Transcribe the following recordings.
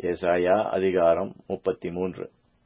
ஏசாயா அதிகாரம் முப்பத்தி மூன்று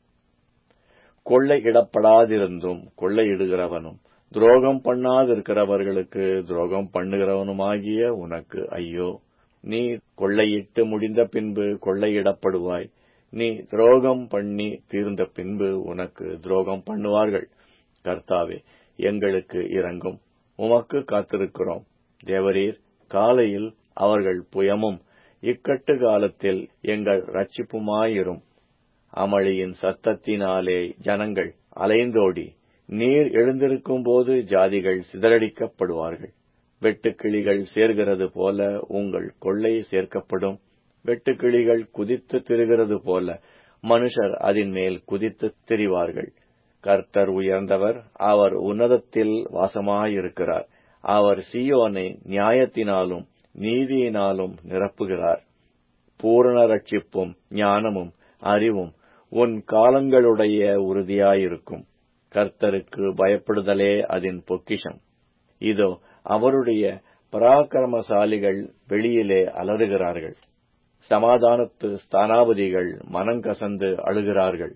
கொள்ளையிடப்படாதிருந்தும் கொள்ளையிடுகிறவனும் துரோகம் பண்ணாதிருக்கிறவர்களுக்கு துரோகம் பண்ணுகிறவனுமாகிய உனக்கு ஐயோ நீ கொள்ளையிட்டு முடிந்த பின்பு கொள்ளையிடப்படுவாய் நீ துரோகம் பண்ணி தீர்ந்த பின்பு உனக்கு துரோகம் பண்ணுவார்கள் கர்த்தாவே எங்களுக்கு இறங்கும் உமக்கு காத்திருக்கிறோம் தேவரீர் காலையில் அவர்கள் புயமும் இக்கட்டு காலத்தில் எங்கள் ரட்சிப்புமாயிரும் அமளியின் சத்தத்தினாலே ஜனங்கள் அலைந்தோடி நீர் எழுந்திருக்கும் போது ஜாதிகள் சிதறடிக்கப்படுவார்கள் வெட்டுக்கிளிகள் சேர்கிறது போல உங்கள் கொள்ளை சேர்க்கப்படும் வெட்டுக்கிளிகள் குதித்து திரிகிறது போல மனுஷர் அதன் மேல் குதித்து திரிவார்கள் கர்த்தர் உயர்ந்தவர் அவர் உன்னதத்தில் வாசமாயிருக்கிறார் அவர் சியோனை நியாயத்தினாலும் நீதியினாலும் நிரப்புகிறார் பூரண ரட்சிப்பும் ஞானமும் அறிவும் உன் காலங்களுடைய உறுதியாயிருக்கும் கர்த்தருக்கு பயப்படுதலே அதன் பொக்கிஷம் இதோ அவருடைய பராக்கிரமசாலிகள் வெளியிலே அலறுகிறார்கள் சமாதானத்து ஸ்தானாபதிகள் மனங்கசந்து அழுகிறார்கள்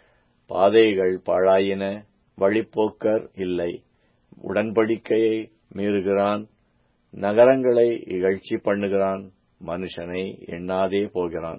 பாதைகள் பாழாயின வழிப்போக்கர் இல்லை உடன்படிக்கையை மீறுகிறான் நகரங்களை இகழ்ச்சி பண்ணுகிறான் மனுஷனை எண்ணாதே போகிறான்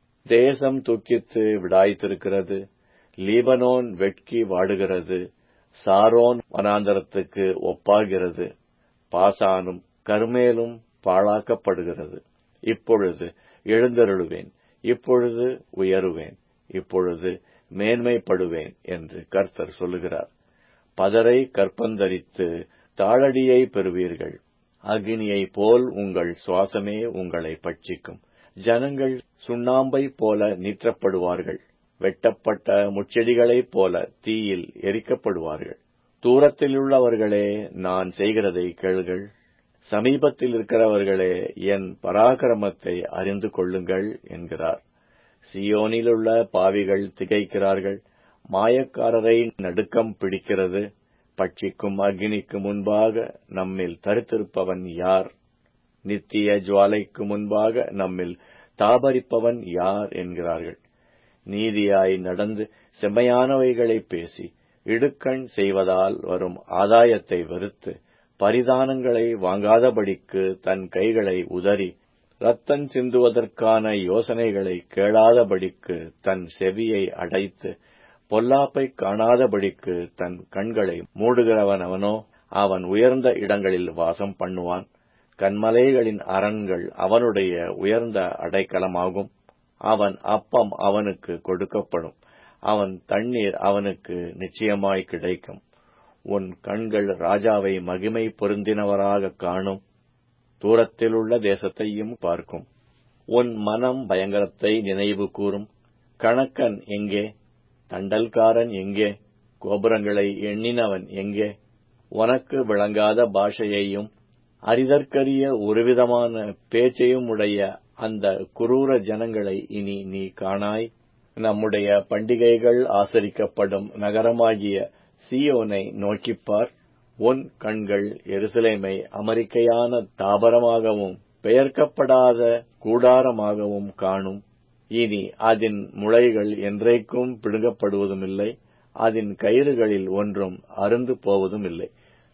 தேசம் துக்கித்து விடாய்த்திருக்கிறது லீபனோன் வெட்கி வாடுகிறது சாரோன் வனாந்தரத்துக்கு ஒப்பாகிறது பாசானும் கர்மேலும் பாழாக்கப்படுகிறது இப்பொழுது எழுந்தருளுவேன் இப்பொழுது உயருவேன் இப்பொழுது மேன்மைப்படுவேன் என்று கர்த்தர் சொல்லுகிறார் பதரை கற்பந்தரித்து தாளடியை பெறுவீர்கள் அக்னியை போல் உங்கள் சுவாசமே உங்களை பட்சிக்கும் ஜனங்கள் சுண்ணாம்பை போல நீற்றப்படுவார்கள் வெட்டப்பட்ட முச்செடிகளைப் போல தீயில் எரிக்கப்படுவார்கள் தூரத்திலுள்ளவர்களே நான் செய்கிறதை கேளுங்கள் சமீபத்தில் இருக்கிறவர்களே என் பராக்கிரமத்தை அறிந்து கொள்ளுங்கள் என்கிறார் சியோனிலுள்ள பாவிகள் திகைக்கிறார்கள் மாயக்காரரை நடுக்கம் பிடிக்கிறது பட்சிக்கும் அக்னிக்கு முன்பாக நம்மில் தரித்திருப்பவன் யார் நித்திய ஜுவாலைக்கு முன்பாக நம்மில் தாபரிப்பவன் யார் என்கிறார்கள் நீதியாய் நடந்து செம்மையானவைகளை பேசி இடுக்கண் செய்வதால் வரும் ஆதாயத்தை வெறுத்து பரிதானங்களை வாங்காதபடிக்கு தன் கைகளை உதறி ரத்தம் சிந்துவதற்கான யோசனைகளை கேளாதபடிக்கு தன் செவியை அடைத்து பொல்லாப்பை காணாதபடிக்கு தன் கண்களை மூடுகிறவன் அவனோ அவன் உயர்ந்த இடங்களில் வாசம் பண்ணுவான் கண்மலைகளின் அரண்கள் அவனுடைய உயர்ந்த அடைக்கலமாகும் அவன் அப்பம் அவனுக்கு கொடுக்கப்படும் அவன் தண்ணீர் அவனுக்கு நிச்சயமாய் கிடைக்கும் உன் கண்கள் ராஜாவை மகிமை பொருந்தினவராக காணும் தூரத்திலுள்ள தேசத்தையும் பார்க்கும் உன் மனம் பயங்கரத்தை நினைவு கூறும் கணக்கன் எங்கே தண்டல்காரன் எங்கே கோபுரங்களை எண்ணினவன் எங்கே உனக்கு விளங்காத பாஷையையும் அரிதற்கரிய ஒருவிதமான பேச்சையும் உடைய அந்த குரூர ஜனங்களை இனி நீ காணாய் நம்முடைய பண்டிகைகள் ஆசரிக்கப்படும் நகரமாகிய சியோனை நோக்கிப்பார் உன் கண்கள் எருசலேமை அமெரிக்கையான தாபரமாகவும் பெயர்க்கப்படாத கூடாரமாகவும் காணும் இனி அதன் முளைகள் என்றைக்கும் பிடுங்கப்படுவதுமில்லை அதன் கயிறுகளில் ஒன்றும் அருந்து போவதும் இல்லை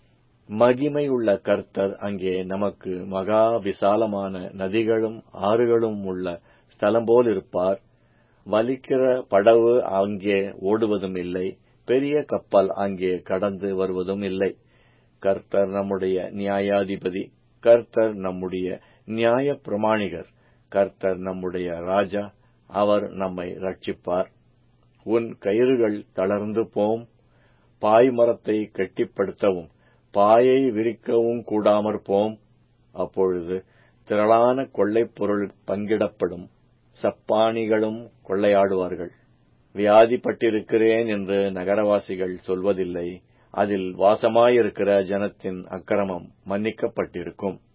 மகிமை உள்ள கர்த்தர் அங்கே நமக்கு மகா விசாலமான நதிகளும் ஆறுகளும் உள்ள ஸ்தலம் போல் இருப்பார் வலிக்கிற படவு அங்கே ஓடுவதும் இல்லை பெரிய கப்பல் அங்கே கடந்து வருவதும் இல்லை கர்த்தர் நம்முடைய நியாயாதிபதி கர்த்தர் நம்முடைய நியாய பிரமாணிகர் கர்த்தர் நம்முடைய ராஜா அவர் நம்மை ரட்சிப்பார் உன் கயிறுகள் தளர்ந்து போம் பாய் மரத்தை கெட்டிப்படுத்தவும் பாயை விரிக்கவும் கூடாமற் போம் அப்பொழுது திரளான கொள்ளைப் பொருள் பங்கிடப்படும் சப்பானிகளும் கொள்ளையாடுவார்கள் வியாதிப்பட்டிருக்கிறேன் என்று நகரவாசிகள் சொல்வதில்லை அதில் வாசமாயிருக்கிற ஜனத்தின் அக்கிரமம் மன்னிக்கப்பட்டிருக்கும்